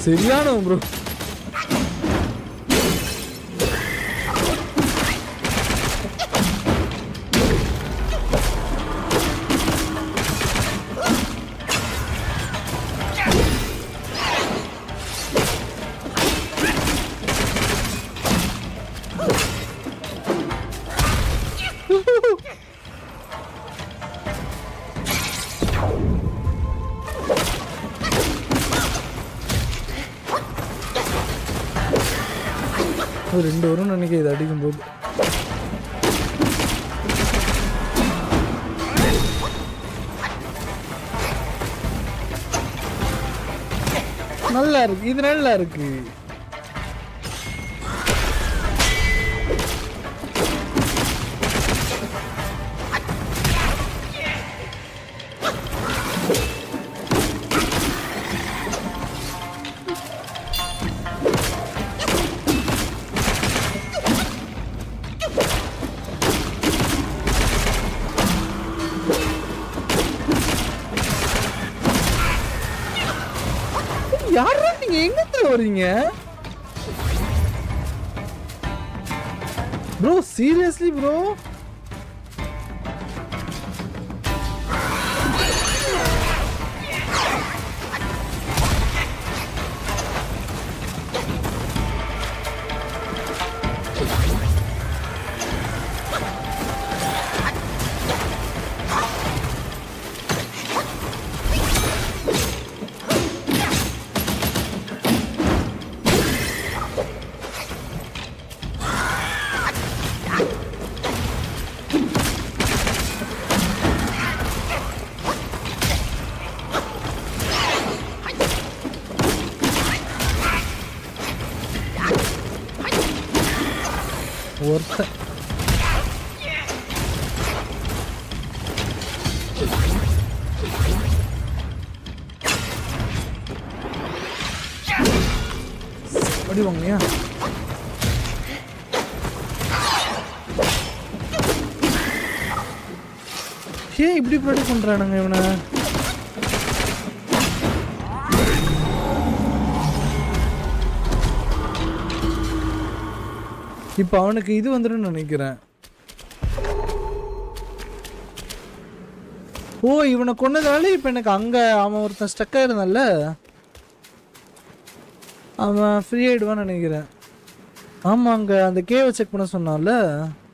சரியான ப்ரோ ஒரு ரெண்டு வரும் நினைக்கிறேன் இது அடிக்கும்போது நல்லா இருக்கு இது நல்லா இருக்கு யாரா நீங்க எங்கத்துல வர்றீங்க ப்ரோ சீரியஸ்லி ப்ரோ ஒருத்தன் அடி வாங்கயா ஏன் இப்படி ப்ரொடக்ட் பண்றானுங்க இவனை இப்போ அவனுக்கு இது வந்துடும் நினைக்கிறேன் ஓ இவனை கொன்னதால இப்போ எனக்கு அங்கே அவன் ஒருத்தன் ஸ்டக் ஆயிருந்தான்ல அவன் ஃப்ரீ ஆயிடுவான்னு நினைக்கிறேன் ஆமாம் அங்கே அந்த கேவை செக் பண்ண சொன்னான்ல